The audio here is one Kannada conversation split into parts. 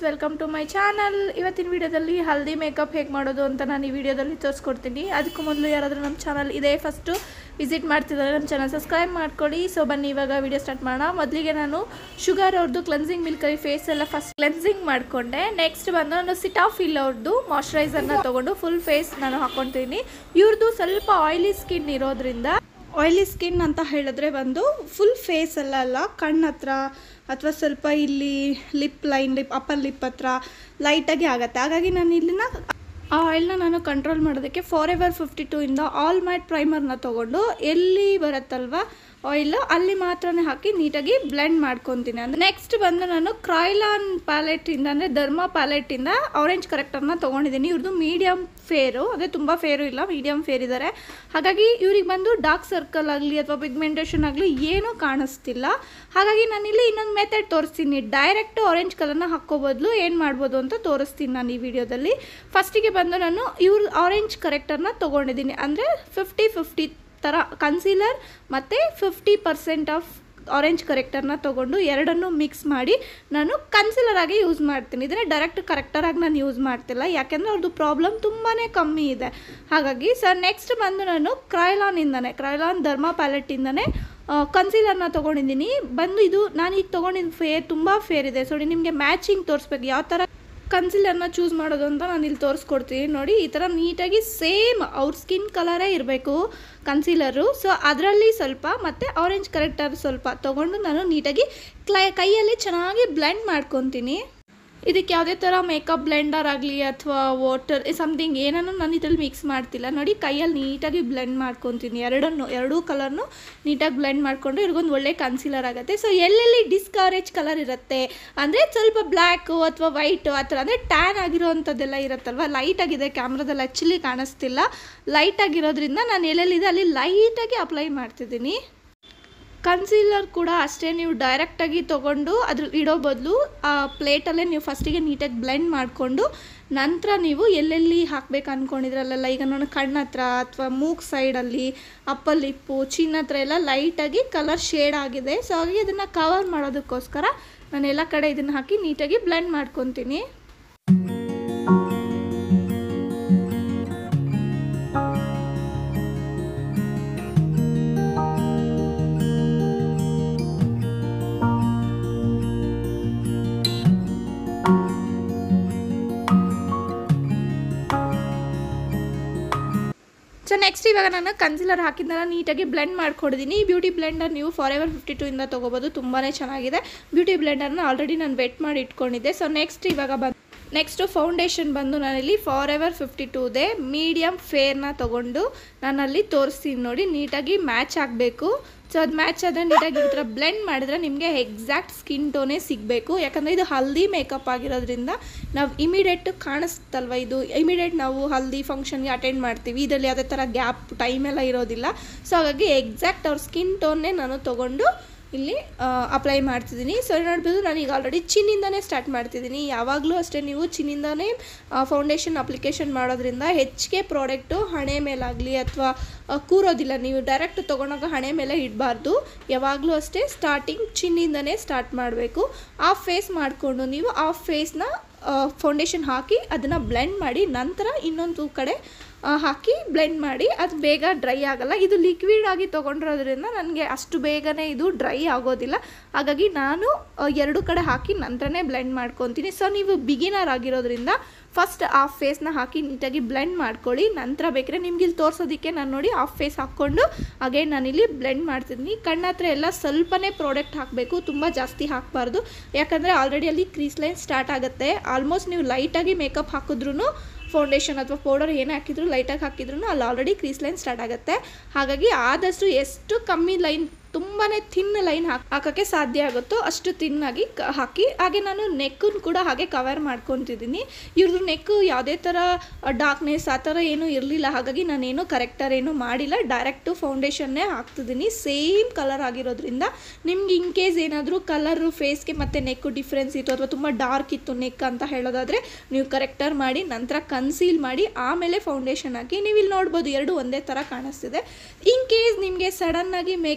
ವೆಲ್ಕಮ್ ಟು ಮೈ ಚಾನಲ್ ಇವತ್ತಿನ ವಿಡಿಯೋದಲ್ಲಿ ಹಲ್ದಿ ಮೇಕಪ್ ಹೇಗೆ ಮಾಡೋದು ಅಂತ ನಾನು ಈ ವಿಡಿಯೋದಲ್ಲಿ ತೋರಿಸ್ಕೊಡ್ತೀನಿ ಅದಕ್ಕೂ ಮೊದಲು ಯಾರಾದರೂ ನಮ್ಮ ಚಾನಲ್ ಇದೇ ಫಸ್ಟು ವಿಸಿಟ್ ಮಾಡ್ತಿದ್ದಾರೆ ನಮ್ಮ ಚಾನಲ್ ಸಬ್ಸ್ಕ್ರೈಬ್ ಮಾಡ್ಕೊಳ್ಳಿ ಸೊ ಬನ್ನಿ ಇವಾಗ ವಿಡಿಯೋ ಸ್ಟಾರ್ಟ್ ಮಾಡೋಣ ಮೊದಲಿಗೆ ನಾನು ಶುಗರ್ ಅವ್ರದ್ದು ಕ್ಲೆನ್ಸಿಂಗ್ ಮಿಲ್ಕರಿ ಫೇಸ್ ಎಲ್ಲ ಫಸ್ಟ್ ಕ್ಲೆನ್ಸಿಂಗ್ ಮಾಡಿಕೊಂಡೆ ನೆಕ್ಸ್ಟ್ ಬಂದು ನಾನು ಸಿಟಾಫಿಲ್ ಅವ್ರದ್ದು ಮಾಯ್ಶ್ಚರೈಸರ್ನ ತೊಗೊಂಡು ಫುಲ್ ಫೇಸ್ ನಾನು ಹಾಕ್ಕೊತೀನಿ ಇವ್ರದ್ದು ಸ್ವಲ್ಪ ಆಯಿಲಿ ಸ್ಕಿನ್ ಇರೋದ್ರಿಂದ ಆಯಿಲಿ ಸ್ಕಿನ್ ಅಂತ ಹೇಳಿದ್ರೆ ಬಂದು ಫುಲ್ ಫೇಸ್ ಎಲ್ಲ ಅಲ್ಲ ಕಣ್ಣು ಹತ್ರ ಅಥವಾ ಸ್ವಲ್ಪ ಇಲ್ಲಿ lip line lip upper lip ಹತ್ರ ಲೈಟಾಗಿ ಆಗುತ್ತೆ ಹಾಗಾಗಿ ನಾನು ಇಲ್ಲಿನ ಆ ಆಯಿಲ್ನ ನಾನು ಕಂಟ್ರೋಲ್ ಮಾಡೋದಕ್ಕೆ ಫಾರ್ ಎವರ್ ಫಿಫ್ಟಿ ಟೂ ಇಂದ ಆಲ್ ಮ್ಯಾಟ್ ಪ್ರೈಮರ್ನ ತೊಗೊಂಡು ಎಲ್ಲಿ ಬರುತ್ತಲ್ವ ಆಯಿಲ್ ಅಲ್ಲಿ ಮಾತ್ರನೇ ಹಾಕಿ ನೀಟಾಗಿ ಬ್ಲೆಂಡ್ ಮಾಡ್ಕೊತೀನಿ ಅಂದರೆ ನೆಕ್ಸ್ಟ್ ಬಂದು ನಾನು ಕ್ರಾಯ್ಲಾನ್ ಪ್ಯಾಲೆಟಿಂದ ಅಂದರೆ ಧರ್ಮ ಪ್ಯಾಲೆಟಿಂದ ಆರೆಂಜ್ ಕರೆಕ್ಟರ್ನ ತೊಗೊಂಡಿದ್ದೀನಿ ಇವ್ರದ್ದು ಮೀಡಿಯಮ್ ಫೇರು ಅದೇ ತುಂಬ ಫೇರು ಇಲ್ಲ ಮೀಡಿಯಮ್ ಫೇರ್ ಇದ್ದಾರೆ ಹಾಗಾಗಿ ಇವ್ರಿಗೆ ಬಂದು ಡಾರ್ಕ್ ಸರ್ಕಲ್ ಆಗಲಿ ಅಥವಾ ಪಿಗ್ಮೆಂಟೇಷನ್ ಆಗಲಿ ಏನೂ ಕಾಣಿಸ್ತಿಲ್ಲ ಹಾಗಾಗಿ ನಾನಿಲ್ಲಿ ಇನ್ನೊಂದು ಮೆಥಡ್ ತೋರಿಸ್ತೀನಿ ಡೈರೆಕ್ಟ್ ಆರೆಂಜ್ ಕಲರ್ನ ಹಾಕೋ ಬದಲು ಏನು ಮಾಡ್ಬೋದು ಅಂತ ತೋರಿಸ್ತೀನಿ ನಾನು ಈ ವಿಡಿಯೋದಲ್ಲಿ ಫಸ್ಟಿಗೆ ಬಂದು ನಾನು ಇವ್ರ ಆರೆಂಜ್ ಕರೆಕ್ಟರ್ನ ತೊಗೊಂಡಿದ್ದೀನಿ ಅಂದರೆ ಫಿಫ್ಟಿ ಫಿಫ್ಟಿ ಥರ ಕನ್ಸೀಲರ್ ಮತ್ತು ಫಿಫ್ಟಿ ಪರ್ಸೆಂಟ್ ಆಫ್ ಆರೆಂಜ್ ಕರೆಕ್ಟರ್ನ ತೊಗೊಂಡು ಎರಡನ್ನೂ ಮಿಕ್ಸ್ ಮಾಡಿ ನಾನು ಕನ್ಸಿಲರ್ ಆಗಿ ಯೂಸ್ ಮಾಡ್ತೀನಿ ಇದನ್ನೇ ಡೈರೆಕ್ಟ್ ಕರೆಕ್ಟರಾಗಿ ನಾನು ಯೂಸ್ ಮಾಡ್ತಿಲ್ಲ ಯಾಕೆಂದರೆ ಅವ್ರದ್ದು ಪ್ರಾಬ್ಲಮ್ ತುಂಬಾ ಕಮ್ಮಿ ಇದೆ ಹಾಗಾಗಿ ಸರ್ ನೆಕ್ಸ್ಟ್ ಬಂದು ನಾನು ಕ್ರೈಲಾನಿಂದನೇ ಕ್ರೈಲಾನ್ ಧರ್ಮ ಪ್ಯಾಲೆಟಿಂದನೇ ಕನ್ಸೀಲರ್ನ ತೊಗೊಂಡಿದ್ದೀನಿ ಬಂದು ಇದು ನಾನು ಈಗ ತೊಗೊಂಡಿದ್ದು ಫೇರ್ ತುಂಬ ಫೇರ್ ಇದೆ ಸೊ ನಿಮಗೆ ಮ್ಯಾಚಿಂಗ್ ತೋರಿಸ್ಬೇಕು ಯಾವ ಥರ ಕನ್ಸಿಲರ್ನ ಚೂಸ್ ಮಾಡೋದು ಅಂತ ನಾನು ಇಲ್ಲಿ ತೋರಿಸ್ಕೊಡ್ತೀನಿ ನೋಡಿ ಈ ಥರ ನೀಟಾಗಿ ಸೇಮ್ ಅವ್ರ ಸ್ಕಿನ್ ಕಲರೇ ಇರಬೇಕು ಕನ್ಸೀಲರು ಸೊ ಅದರಲ್ಲಿ ಸ್ವಲ್ಪ ಮತ್ತು ಆರೆಂಜ್ ಕರೆಕ್ಟರ್ ಸ್ವಲ್ಪ ತೊಗೊಂಡು ನಾನು ನೀಟಾಗಿ ಕ್ಲೈ ಕೈಯಲ್ಲಿ ಚೆನ್ನಾಗಿ ಬ್ಲೆಂಡ್ ಮಾಡ್ಕೊತೀನಿ ಇದಕ್ಕೆ ಯಾವುದೇ ಥರ ಮೇಕಪ್ ಬ್ಲೆಂಡರ್ ಆಗಲಿ ಅಥವಾ ವಾಟರ್ ಸಮಥಿಂಗ್ ಏನನ್ನು ನಾನು ಇದರಲ್ಲಿ ಮಿಕ್ಸ್ ಮಾಡ್ತಿಲ್ಲ ನೋಡಿ ಕೈಯಲ್ಲಿ ನೀಟಾಗಿ ಬ್ಲೆಂಡ್ ಮಾಡ್ಕೊತೀನಿ ಎರಡನ್ನು ಎರಡೂ ಕಲರ್ನು ನೀಟಾಗಿ ಬ್ಲೆಂಡ್ ಮಾಡಿಕೊಂಡು ಇವ್ರಿಗೊಂದು ಒಳ್ಳೆ ಕನ್ಸಿಲರ್ ಆಗುತ್ತೆ ಸೊ ಎಲ್ಲೆಲ್ಲಿ ಡಿಸ್ಕರೇಜ್ ಕಲರ್ ಇರುತ್ತೆ ಅಂದರೆ ಸ್ವಲ್ಪ ಬ್ಲ್ಯಾಕು ಅಥವಾ ವೈಟು ಆ ಥರ ಅಂದರೆ ಟ್ಯಾನ್ ಆಗಿರೋವಂಥದ್ದೆಲ್ಲ ಇರುತ್ತಲ್ವ ಲೈಟ್ ಆಗಿದೆ ಕ್ಯಾಮ್ರಾದಲ್ಲಿ ಆ್ಯಕ್ಚುಲಿ ಕಾಣಿಸ್ತಿಲ್ಲ ಲೈಟ್ ಆಗಿರೋದ್ರಿಂದ ನಾನು ಎಲ್ಲೆಲ್ಲಿದೆ ಅಲ್ಲಿ ಲೈಟಾಗಿ ಅಪ್ಲೈ ಮಾಡ್ತಿದ್ದೀನಿ ಕನ್ಸೀಲರ್ ಕೂಡ ಅಷ್ಟೇ ನೀವು ಡೈರೆಕ್ಟಾಗಿ ತೊಗೊಂಡು ಅದ್ರ ಇಡೋ ಬದಲು ಆ ಪ್ಲೇಟಲ್ಲೇ ನೀವು ಫಸ್ಟಿಗೆ ನೀಟಾಗಿ ಬ್ಲೆಂಡ್ ಮಾಡಿಕೊಂಡು ನಂತರ ನೀವು ಎಲ್ಲೆಲ್ಲಿ ಹಾಕ್ಬೇಕು ಅಂದ್ಕೊಂಡಿದ್ರಲ್ಲೆಲ್ಲ ಈಗ ನಾನು ಕಣ್ಣು ಹತ್ರ ಅಥವಾ ಮೂಕ್ ಸೈಡಲ್ಲಿ ಅಪ್ಪರ್ ಲಿಪ್ಪು ಚಿನ್ನ ಹತ್ರ ಎಲ್ಲ ಲೈಟಾಗಿ ಕಲರ್ ಶೇಡ್ ಆಗಿದೆ ಸೊ ಹಾಗಾಗಿ ಇದನ್ನು ಕವರ್ ಮಾಡೋದಕ್ಕೋಸ್ಕರ ನಾನು ಎಲ್ಲ ಕಡೆ ಇದನ್ನು ಹಾಕಿ ನೀಟಾಗಿ ಬ್ಲೆಂಡ್ ಮಾಡ್ಕೊತೀನಿ ಸೊ ನೆಕ್ಸ್ಟ್ ಇವಾಗ ನಾನು ಕನ್ಸಿಲರ್ ಹಾಕಿದ್ದನ್ನ ನೀಟಾಗಿ ಬ್ಲೆಂಡ್ ಮಾಡ್ಕೊಡಿದ್ದೀನಿ ಈ ಬ್ಯೂಟಿ ಬ್ಲೆಂಡರ್ ನೀವು ಫಾರ್ ಎವರ್ ಫಿಫ್ಟಿ ಟೂ ಇಂದ ತೊಗೋಬೋದು ತುಂಬಾ ಚೆನ್ನಾಗಿದೆ ಬ್ಯೂಟಿ ಬ್ಲೆಂಡರ್ನ ಆಲ್ರೆಡಿ ನಾನು ವೆಟ್ ಮಾಡಿ ಇಟ್ಕೊಂಡಿದ್ದೆ ಸೊ ನೆಕ್ಸ್ಟ್ ಇವಾಗ ಬಂದು ನೆಕ್ಸ್ಟು ಫೌಂಡೇಶನ್ ಬಂದು ನಾನಿಲ್ಲಿ Forever fifty two the medium ಫೇರ್ನ ತೊಗೊಂಡು ನಾನಲ್ಲಿ ತೋರಿಸ್ತೀನಿ ನೋಡಿ ನೀಟಾಗಿ ಮ್ಯಾಚ್ ಆಗಬೇಕು ಸೊ ಅದು ಮ್ಯಾಚ್ ಆದರೆ ನೀಟಾಗಿ ಈ ಥರ ಬ್ಲೆಂಡ್ ಮಾಡಿದ್ರೆ ನಿಮಗೆ ಎಕ್ಸಾಕ್ಟ್ ಸ್ಕಿನ್ ಟೋನೇ ಸಿಗಬೇಕು ಯಾಕಂದರೆ ಇದು ಹಲ್ದಿ ಮೇಕಪ್ ಆಗಿರೋದ್ರಿಂದ ನಾವು ಇಮಿಡಿಯೇಟ್ ಕಾಣಿಸ್ತಲ್ವ ಇದು ಇಮಿಡಿಯೇಟ್ ನಾವು ಹಲ್ದಿ ಫಂಕ್ಷನ್ಗೆ ಅಟೆಂಡ್ ಮಾಡ್ತೀವಿ ಇದರಲ್ಲಿ ಯಾವುದೇ ಥರ ಗ್ಯಾಪ್ ಟೈಮೆಲ್ಲ ಇರೋದಿಲ್ಲ ಸೊ ಹಾಗಾಗಿ ಎಕ್ಸಾಕ್ಟ್ ಅವ್ರ ಸ್ಕಿನ್ ಟೋನ್ನೇ ನಾನು ತೊಗೊಂಡು ಇಲ್ಲಿ ಅಪ್ಲೈ ಮಾಡ್ತಿದ್ದೀನಿ ಸೊ ನೋಡ್ಬೋದು ನಾನು ಈಗ ಆಲ್ರೆಡಿ ಚಿನ್ನಿಂದನೇ ಸ್ಟಾರ್ಟ್ ಮಾಡ್ತಿದ್ದೀನಿ ಯಾವಾಗಲೂ ಅಷ್ಟೇ ನೀವು ಚಿನ್ನಿಂದನೇ ಫೌಂಡೇಶನ್ ಅಪ್ಲಿಕೇಶನ್ ಮಾಡೋದ್ರಿಂದ ಹೆಚ್ಚಿಗೆ ಪ್ರಾಡಕ್ಟು ಹಣೆ ಮೇಲಾಗಲಿ ಅಥವಾ ಕೂರೋದಿಲ್ಲ ನೀವು ಡೈರೆಕ್ಟ್ ತೊಗೊಂಡಾಗ ಹಣೆ ಮೇಲೆ ಇಡಬಾರ್ದು ಯಾವಾಗಲೂ ಅಷ್ಟೇ ಸ್ಟಾರ್ಟಿಂಗ್ ಚಿನ್ನಿಂದನೇ ಸ್ಟಾರ್ಟ್ ಮಾಡಬೇಕು ಆಫ್ ಫೇಸ್ ಮಾಡಿಕೊಂಡು ನೀವು ಆಫ್ ಫೇಸ್ನ ಫೌಂಡೇಶನ್ ಹಾಕಿ ಅದನ್ನು ಬ್ಲೆಂಡ್ ಮಾಡಿ ನಂತರ ಇನ್ನೊಂದು ಕಡೆ ಹಾಕಿ ಬ್ಲೆಂಡ್ ಮಾಡಿ ಅದು ಬೇಗ ಡ್ರೈ ಆಗೋಲ್ಲ ಇದು ಲಿಕ್ವಿಡ್ ಆಗಿ ತೊಗೊಂಡಿರೋದ್ರಿಂದ ನನಗೆ ಅಷ್ಟು ಬೇಗನೆ ಇದು ಡ್ರೈ ಆಗೋದಿಲ್ಲ ಹಾಗಾಗಿ ನಾನು ಎರಡು ಕಡೆ ಹಾಕಿ ನಂತರನೇ ಬ್ಲೆಂಡ್ ಮಾಡ್ಕೊತೀನಿ ಸೊ ನೀವು ಬಿಗಿನರ್ ಆಗಿರೋದ್ರಿಂದ ಫಸ್ಟ್ ಆಫ್ ಫೇಸ್ನ ಹಾಕಿ ನೀಟಾಗಿ ಬ್ಲೆಂಡ್ ಮಾಡ್ಕೊಳ್ಳಿ ನಂತರ ಬೇಕಾದ್ರೆ ನಿಮ್ಗೆ ಇಲ್ಲಿ ತೋರಿಸೋದಕ್ಕೆ ನಾನು ನೋಡಿ ಆಫ್ ಫೇಸ್ ಹಾಕ್ಕೊಂಡು ಹಾಗೆ ನಾನಿಲ್ಲಿ ಬ್ಲೆಂಡ್ ಮಾಡ್ತಿದ್ದೀನಿ ಕಣ್ಣ ಹತ್ರ ಎಲ್ಲ ಸ್ವಲ್ಪನೇ ಪ್ರಾಡಕ್ಟ್ ಹಾಕಬೇಕು ತುಂಬ ಜಾಸ್ತಿ ಹಾಕಬಾರ್ದು ಯಾಕಂದರೆ ಆಲ್ರೆಡಿ ಅಲ್ಲಿ ಕ್ರೀಸ್ ಲೈನ್ ಸ್ಟಾರ್ಟ್ ಆಗುತ್ತೆ ಆಲ್ಮೋಸ್ಟ್ ನೀವು ಲೈಟಾಗಿ ಮೇಕಪ್ ಹಾಕಿದ್ರೂ ಫೌಂಡೇಶನ್ ಅಥವಾ ಪೌಡರ್ ಏನೇ ಹಾಕಿದ್ರು ಲೈಟಾಗಿ ಹಾಕಿದ್ರು ಅಲ್ಲಿ ಆಲ್ರೆಡಿ ಕ್ರೀಸ್ ಲೈನ್ ಸ್ಟಾರ್ಟ್ ಆಗುತ್ತೆ ಹಾಗಾಗಿ ಆದಷ್ಟು ಎಷ್ಟು ಕಮ್ಮಿ ಲೈನ್ ತುಂಬಾ ಥಿನ್ ಲೈನ್ ಹಾಕಿ ಹಾಕೋಕ್ಕೆ ಸಾಧ್ಯ ಆಗುತ್ತೋ ಅಷ್ಟು ಥಿನ್ನಾಗಿ ಕ ಹಾಕಿ ಹಾಗೆ ನಾನು ನೆಕ್ಕನ್ನು ಕೂಡ ಹಾಗೆ ಕವರ್ ಮಾಡ್ಕೊತಿದ್ದೀನಿ ಇವ್ರದ್ದು ನೆಕ್ಕು ಯಾವುದೇ ಥರ ಡಾರ್ಕ್ನೆಸ್ ಆ ಥರ ಏನೂ ಇರಲಿಲ್ಲ ಹಾಗಾಗಿ ನಾನೇನು ಕರೆಕ್ಟರ್ ಏನೂ ಮಾಡಿಲ್ಲ ಡೈರೆಕ್ಟು ಫೌಂಡೇಶನ್ನೇ ಹಾಕ್ತಿದ್ದೀನಿ ಸೇಮ್ ಕಲರ್ ಆಗಿರೋದ್ರಿಂದ ನಿಮ್ಗೆ ಇನ್ ಕೇಸ್ ಏನಾದರೂ ಕಲರು ಫೇಸ್ಗೆ ಮತ್ತು ನೆಕ್ಕು ಡಿಫ್ರೆನ್ಸ್ ಇತ್ತು ಅಥವಾ ತುಂಬ ಡಾರ್ಕ್ ಇತ್ತು ನೆಕ್ ಅಂತ ಹೇಳೋದಾದರೆ ನೀವು ಕರೆಕ್ಟರ್ ಮಾಡಿ ನಂತರ ಕನ್ಸೀಲ್ ಮಾಡಿ ಆಮೇಲೆ ಫೌಂಡೇಶನ್ ಹಾಕಿ ನೀವು ಇಲ್ಲಿ ನೋಡ್ಬೋದು ಎರಡು ಒಂದೇ ಥರ ಕಾಣಿಸ್ತಿದೆ ಇನ್ ಕೇಸ್ ನಿಮಗೆ ಸಡನ್ನಾಗಿ ಮೇಕಪ್ ತುಂಬಾ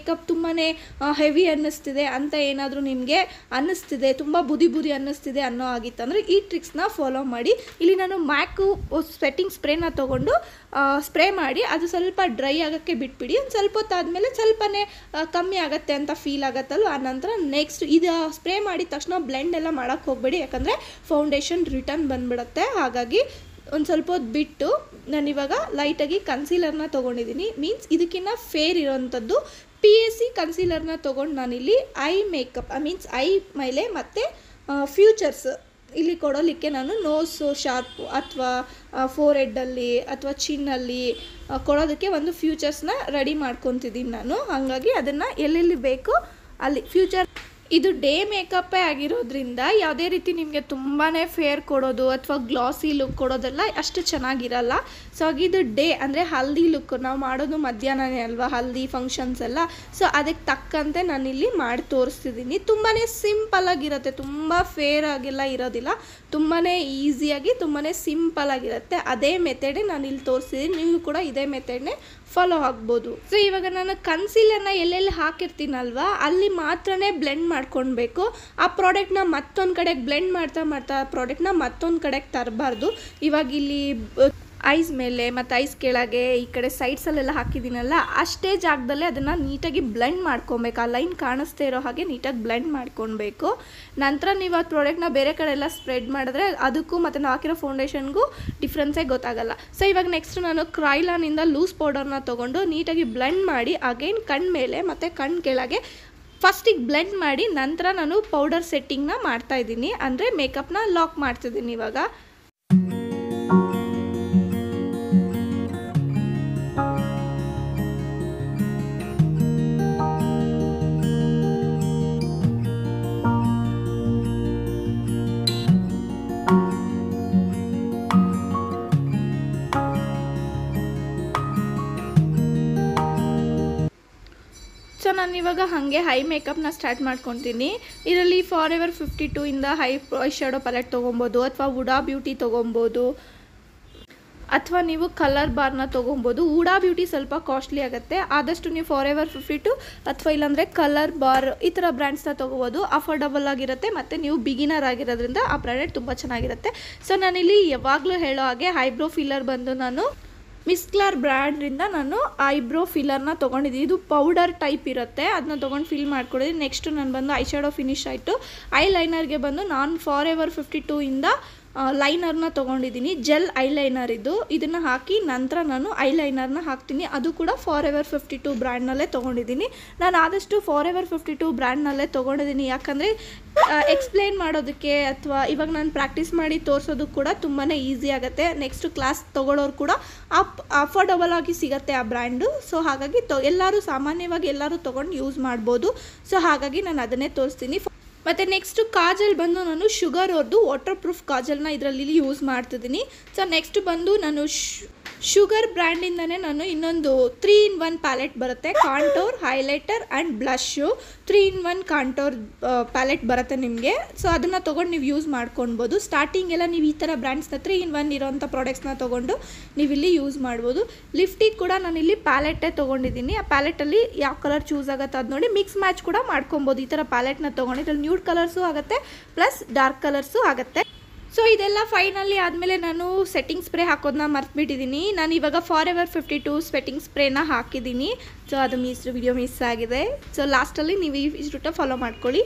ಹೆವಿ ಅನ್ನಿಸ್ತಿದೆ ಅಂತ ಏನಾದರೂ ನಿಮಗೆ ಅನ್ನಿಸ್ತಿದೆ ತುಂಬ ಬುದಿ ಬುದಿ ಅನ್ನಿಸ್ತಿದೆ ಅನ್ನೋ ಆಗಿತ್ತಂದರೆ ಈ ಟ್ರಿಕ್ಸ್ನ ಫಾಲೋ ಮಾಡಿ ಇಲ್ಲಿ ನಾನು ಮ್ಯಾಕು ಸ್ವೆಟ್ಟಿಂಗ್ ಸ್ಪ್ರೇನ ತೊಗೊಂಡು ಸ್ಪ್ರೇ ಮಾಡಿ ಅದು ಸ್ವಲ್ಪ ಡ್ರೈ ಆಗೋಕ್ಕೆ ಬಿಟ್ಬಿಡಿ ಒಂದು ಸ್ವಲ್ಪ ಹೊತ್ತಾದಮೇಲೆ ಸ್ವಲ್ಪನೇ ಆ, ಕಮ್ಮಿ ಆಗುತ್ತೆ ಅಂತ ಫೀಲ್ ಆಗುತ್ತಲ್ವ ಆ ನಂತರ ನೆಕ್ಸ್ಟ್ ಇದು ಸ್ಪ್ರೇ ಮಾಡಿದ ತಕ್ಷಣ ಬ್ಲೆಂಡ್ ಎಲ್ಲ ಮಾಡೋಕ್ಕೆ ಹೋಗಬೇಡಿ ಯಾಕಂದರೆ ಫೌಂಡೇಶನ್ ರಿಟರ್ನ್ ಬಂದ್ಬಿಡುತ್ತೆ ಹಾಗಾಗಿ ಒಂದು ಸ್ವಲ್ಪ ಹೊತ್ತು ಬಿಟ್ಟು ನಾನಿವಾಗ ಲೈಟಾಗಿ ಕನ್ಸೀಲರ್ನ ತೊಗೊಂಡಿದ್ದೀನಿ ಮೀನ್ಸ್ ಇದಕ್ಕಿಂತ ಫೇರ್ ಇರೋವಂಥದ್ದು ಪಿ ಎಸ್ ಸಿ ಕನ್ಸೀಲರ್ನ ತೊಗೊಂಡು ನಾನಿಲ್ಲಿ eye makeup eye means eye ಮೇಲೆ ಮತ್ತು ಫ್ಯೂಚರ್ಸ್ ಇಲ್ಲಿ ಕೊಡೋಲಿಕ್ಕೆ ನಾನು ನೋಸು ಶಾರ್ಪು ಅಥವಾ ಫೋರ್ ಹೆಡ್ಡಲ್ಲಿ ಅಥವಾ ಚಿನ್ನಲ್ಲಿ ಆ, ಕೊಡೋದಕ್ಕೆ ಒಂದು ಫ್ಯೂಚರ್ಸ್ನ ರೆಡಿ ಮಾಡ್ಕೊತಿದ್ದೀನಿ ನಾನು ಹಾಗಾಗಿ ಅದನ್ನು ಎಲ್ಲೆಲ್ಲಿ ಬೇಕೋ ಅಲ್ಲಿ ಫ್ಯೂಚರ್ ಇದು ಡೇ ಮೇಕಪ್ಪೇ ಆಗಿರೋದ್ರಿಂದ ಯಾವುದೇ ರೀತಿ ನಿಮಗೆ ತುಂಬಾ ಫೇರ್ ಕೊಡೋದು ಅಥವಾ ಗ್ಲಾಸಿ ಲುಕ್ ಕೊಡೋದೆಲ್ಲ ಅಷ್ಟು ಚೆನ್ನಾಗಿರಲ್ಲ ಸೊ ಇದು ಡೇ ಅಂದರೆ ಹಲ್ದಿ ಲುಕ್ ನಾವು ಮಾಡೋದು ಮಧ್ಯಾಹ್ನನೇ ಅಲ್ವಾ ಹಲ್ದಿ ಫಂಕ್ಷನ್ಸ್ ಎಲ್ಲ ಸೊ ಅದಕ್ಕೆ ತಕ್ಕಂತೆ ನಾನಿಲ್ಲಿ ಮಾಡಿ ತೋರಿಸ್ತಿದ್ದೀನಿ ತುಂಬಾ ಸಿಂಪಲ್ಲಾಗಿರುತ್ತೆ ತುಂಬ ಫೇರ್ ಆಗೆಲ್ಲ ಇರೋದಿಲ್ಲ ತುಂಬಾ ಈಸಿಯಾಗಿ ತುಂಬಾ ಸಿಂಪಲ್ ಆಗಿರುತ್ತೆ ಅದೇ ಮೆಥಡೇ ನಾನು ಇಲ್ಲಿ ತೋರಿಸಿದ್ದೀನಿ ನೀವು ಕೂಡ ಇದೇ ಮೆಥಡ್ನೇ ಫಾಲೋ ಆಗ್ಬೋದು ಸೊ ಇವಾಗ ನಾನು ಕನ್ಸೀಲರ್ನ ಎಲ್ಲೆಲ್ಲಿ ಹಾಕಿರ್ತೀನಲ್ವಾ ಅಲ್ಲಿ ಮಾತ್ರನೇ ಬ್ಲೆಂಡ್ ಮಾಡ್ಕೊಳ್ಬೇಕು ಆ ಪ್ರಾಡಕ್ಟ್ನ ಮತ್ತೊಂದು ಕಡೆಗೆ ಬ್ಲೆಂಡ್ ಮಾಡ್ತಾ ಮಾಡ್ತಾ ಆ ಪ್ರಾಡಕ್ಟ್ನ ಮತ್ತೊಂದು ಕಡೆಗೆ ತರಬಾರ್ದು ಇವಾಗ ಇಲ್ಲಿ ಐಸ್ ಮೇಲೆ ಮತ್ತು ಐಸ್ ಕೆಳಗೆ ಈ ಕಡೆ ಸೈಡ್ಸಲ್ಲೆಲ್ಲ ಹಾಕಿದ್ದೀನಲ್ಲ ಅಷ್ಟೇ ಜಾಗದಲ್ಲೇ ಅದನ್ನು ನೀಟಾಗಿ ಬ್ಲೆಂಡ್ ಮಾಡ್ಕೊಬೇಕು ಆ ಲೈನ್ ಕಾಣಿಸ್ದೇ ಇರೋ ಹಾಗೆ ನೀಟಾಗಿ ಬ್ಲೆಂಡ್ ಮಾಡ್ಕೊಳ್ಬೇಕು ನಂತರ ನೀವು ಆ ಪ್ರಾಡಕ್ಟ್ನ ಬೇರೆ ಕಡೆ ಎಲ್ಲ ಸ್ಪ್ರೆಡ್ ಮಾಡಿದ್ರೆ ಅದಕ್ಕೂ ಮತ್ತು ನಾವು ಹಾಕಿರೋ ಫೌಂಡೇಶನ್ಗೂ ಡಿಫ್ರೆನ್ಸೇ ಗೊತ್ತಾಗಲ್ಲ ಸೊ ಇವಾಗ ನೆಕ್ಸ್ಟ್ ನಾನು ಕ್ರೈಲಾನಿಂದ ಲೂಸ್ ಪೌಡರ್ನ ತೊಗೊಂಡು ನೀಟಾಗಿ ಬ್ಲೆಂಡ್ ಮಾಡಿ ಅಗೈನ್ ಕಣ್ ಮೇಲೆ ಮತ್ತು ಕಣ್ ಕೆಳಗೆ ಫಸ್ಟಿಗೆ ಬ್ಲೆಂಡ್ ಮಾಡಿ ನಂತರ ನಾನು ಪೌಡರ್ ಸೆಟ್ಟಿಂಗ್ನ ಮಾಡ್ತಾ ಇದ್ದೀನಿ ಅಂದರೆ ಮೇಕಪ್ನ ಲಾಕ್ ಮಾಡ್ತಿದ್ದೀನಿ ಇವಾಗ ಸೊ ನಾನು ಇವಾಗ ಹಾಗೆ ಹೈ ಮೇಕಪ್ನ ಸ್ಟಾರ್ಟ್ ಮಾಡ್ಕೊತೀನಿ ಇದರಲ್ಲಿ ಫಾರ್ ಎವರ್ ಫಿಫ್ಟಿ ಟೂ ಇಂದ ಹೈ ಐ ಶಾಡೋ ಪಲೆಟ್ ತೊಗೊಬೋದು ಅಥವಾ ವುಡಾ ಬ್ಯೂಟಿ ತೊಗೊಬೋದು ಅಥವಾ ನೀವು ಕಲರ್ ಬಾರ್ನ ತೊಗೊಬೋದು ಊಡಾ ಬ್ಯೂಟಿ ಸ್ವಲ್ಪ ಕಾಸ್ಟ್ಲಿ ಆಗುತ್ತೆ ಆದಷ್ಟು ನೀವು ಫಾರ್ ಎವರ್ ಫಿಫ್ಟಿ ಟು ಅಥವಾ ಇಲ್ಲಾಂದರೆ ಕಲರ್ ಬಾರ್ ಈ ಥರ ಬ್ರ್ಯಾಂಡ್ಸ್ನ ತೊಗೋಬೋದು ಅಫೋರ್ಡಬಲ್ ಆಗಿರುತ್ತೆ ಮತ್ತು ನೀವು ಬಿಗಿನರ್ ಆಗಿರೋದ್ರಿಂದ ಆ ಪ್ರಾಡಕ್ಟ್ ತುಂಬ ಚೆನ್ನಾಗಿರುತ್ತೆ ಸೊ ನಾನಿಲ್ಲಿ ಯಾವಾಗಲೂ ಹೇಳೋ ಹಾಗೆ ಐಬ್ರೋ ಫಿಲ್ಲರ್ ಬಂದು ನಾನು ಮಿಸ್ಕ್ಲಾರ್ ಬ್ರ್ಯಾಂಡ್ರಿಂದ ನಾನು ಐಬ್ರೋ ಫಿಲ್ಲರ್ನ ತೊಗೊಂಡಿದ್ದೀನಿ ಇದು ಪೌಡರ್ ಟೈಪ್ ಇರುತ್ತೆ ಅದನ್ನ ತೊಗೊಂಡು ಫಿಲ್ ಮಾಡ್ಕೊಂಡಿದ್ದೀನಿ ನೆಕ್ಸ್ಟ್ ನಾನು ಬಂದು ಐ ಶಾಡೋ ಫಿನಿಶ್ ಆಯಿತು ಐ ಲೈನರ್ಗೆ ಬಂದು ನಾನು ಫಾರ್ ಎವರ್ ಫಿಫ್ಟಿ ಟೂ ಇಂದ ಲೈನರ್ನ ತೊಗೊಂಡಿದ್ದೀನಿ ಜೆಲ್ ಐಲೈನರ್ ಇದು ಇದನ್ನು ಹಾಕಿ ನಂತರ ನಾನು ಐಲೈನರ್ನ ಹಾಕ್ತೀನಿ ಅದು ಕೂಡ ಫಾರ್ ಎವರ್ ಫಿಫ್ಟಿ ಟೂ ಬ್ರ್ಯಾಂಡ್ನಲ್ಲೇ ತೊಗೊಂಡಿದ್ದೀನಿ ನಾನು ಆದಷ್ಟು ಫಾರ್ ಎವರ್ ಫಿಫ್ಟಿ ಟೂ ಬ್ರ್ಯಾಂಡ್ನಲ್ಲೇ ತೊಗೊಂಡಿದ್ದೀನಿ ಯಾಕಂದರೆ ಎಕ್ಸ್ಪ್ಲೇನ್ ಮಾಡೋದಕ್ಕೆ ಅಥವಾ ಇವಾಗ ನಾನು ಪ್ರಾಕ್ಟೀಸ್ ಮಾಡಿ ತೋರಿಸೋದು ಕೂಡ ತುಂಬಾ ಈಸಿ ಆಗುತ್ತೆ ನೆಕ್ಸ್ಟ್ ಕ್ಲಾಸ್ ತೊಗೊಳೋರು ಕೂಡ ಅಪ್ ಅಫೋರ್ಡಬಲ್ ಆಗಿ ಸಿಗುತ್ತೆ ಆ ಬ್ರ್ಯಾಂಡು ಸೊ ಹಾಗಾಗಿ ತೊ ಎಲ್ಲರೂ ಸಾಮಾನ್ಯವಾಗಿ ಎಲ್ಲರೂ ತೊಗೊಂಡು ಯೂಸ್ ಮಾಡ್ಬೋದು ಸೊ ಹಾಗಾಗಿ ನಾನು ಅದನ್ನೇ ತೋರಿಸ್ತೀನಿ ಮತ್ತು ನೆಕ್ಸ್ಟು ಕಾಜಲ್ ಬಂದು ನಾನು ಶುಗರ್ ಅವ್ರದ್ದು ವಾಟರ್ ಪ್ರೂಫ್ ಕಾಜಲ್ನ ಇದರಲ್ಲಿ ಯೂಸ್ ಮಾಡ್ತಿದ್ದೀನಿ ಸೊ ನೆಕ್ಸ್ಟ್ ಬಂದು ನಾನು ಶುಗರ್ ಬ್ರ್ಯಾಂಡಿಂದನೇ ನಾನು ಇನ್ನೊಂದು ತ್ರೀ ಇನ್ ಒನ್ ಪ್ಯಾಲೆಟ್ ಬರುತ್ತೆ contour highlighter and blush three in one contour palette ಬರುತ್ತೆ ನಿಮಗೆ ಸೊ ಅದನ್ನು ತೊಗೊಂಡು ನೀವು ಯೂಸ್ ಮಾಡ್ಕೊಳ್ಬೋದು ಸ್ಟಾರ್ಟಿಂಗ್ ಎಲ್ಲ ನೀವು ಈ ಥರ ಬ್ರ್ಯಾಂಡ್ಸ್ನ ತ್ರೀ ಇನ್ ಒನ್ ಇರೋಂಥ ಪ್ರಾಡಕ್ಟ್ಸ್ನ ತೊಗೊಂಡು ನೀವು ಇಲ್ಲಿ ಯೂಸ್ ಮಾಡ್ಬೋದು ಲಿಫ್ಟಿಗೆ ಕೂಡ ನಾನು ಇಲ್ಲಿ ಪ್ಯಾಲೆಟೇ ತೊಗೊಂಡಿದ್ದೀನಿ ಆ ಪ್ಯಾಲೆಟಲ್ಲಿ ಯಾವ ಕಲರ್ ಚೂಸ್ ಆಗುತ್ತೆ ಅದು ನೋಡಿ ಮಿಕ್ಸ್ ಮ್ಯಾಚ್ ಕೂಡ ಮಾಡ್ಕೊಬೋದು ಈ ಥರ ಪ್ಯಾಲೆಟ್ನ ತೊಗೊಂಡು ಇದ್ರಲ್ಲಿ ನ್ಯೂಡ್ ಕಲರ್ಸು ಆಗುತ್ತೆ ಪ್ಲಸ್ ಡಾರ್ಕ್ ಕಲರ್ಸು ಆಗುತ್ತೆ ಸೊ ಇದೆಲ್ಲ ಫೈನಲಿ ಆದಮೇಲೆ ನಾನು ಸೆಟ್ಟಿಂಗ್ ಸ್ಪ್ರೇ ಹಾಕೋದನ್ನ ಮರ್ತ್ಬಿಟ್ಟಿದ್ದೀನಿ ನಾನು ಇವಾಗ Forever fifty two setting ಸ್ಪ್ರೇನ ಹಾಕಿದ್ದೀನಿ ಸೊ ಅದು ಮಿಸ್ ವಿಡಿಯೋ ಮಿಸ್ ಆಗಿದೆ ಸೊ ಲಾಸ್ಟಲ್ಲಿ ನೀವು ಈ ಇಷ್ಟು ಫಾಲೋ ಮಾಡ್ಕೊಳ್ಳಿ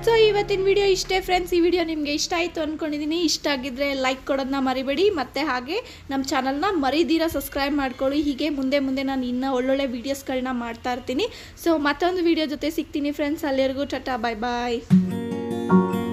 ಸೊ ಇವತ್ತಿನ ವಿಡಿಯೋ ಇಷ್ಟೇ ಫ್ರೆಂಡ್ಸ್ ಈ ವಿಡಿಯೋ ನಿಮಗೆ ಇಷ್ಟ ಆಯಿತು ಅಂದ್ಕೊಂಡಿದ್ದೀನಿ ಇಷ್ಟ ಆಗಿದ್ದರೆ ಲೈಕ್ ಕೊಡೋದನ್ನ ಮರಿಬೇಡಿ ಮತ್ತು ಹಾಗೆ ನಮ್ಮ ಚಾನಲ್ನ ಮರಿದೀರ ಸಬ್ಸ್ಕ್ರೈಬ್ ಮಾಡ್ಕೊಳ್ಳಿ ಹೀಗೆ ಮುಂದೆ ಮುಂದೆ ನಾನು ಇನ್ನೂ ಒಳ್ಳೊಳ್ಳೆ ವೀಡಿಯೋಸ್ಗಳನ್ನ ಮಾಡ್ತಾ ಇರ್ತೀನಿ ಸೊ ಮತ್ತೊಂದು ವಿಡಿಯೋ ಜೊತೆ ಸಿಗ್ತೀನಿ ಫ್ರೆಂಡ್ಸ್ ಅಲ್ಲಿವರೆಗೂ ಟಟಾ ಬಾಯ್ ಬಾಯ್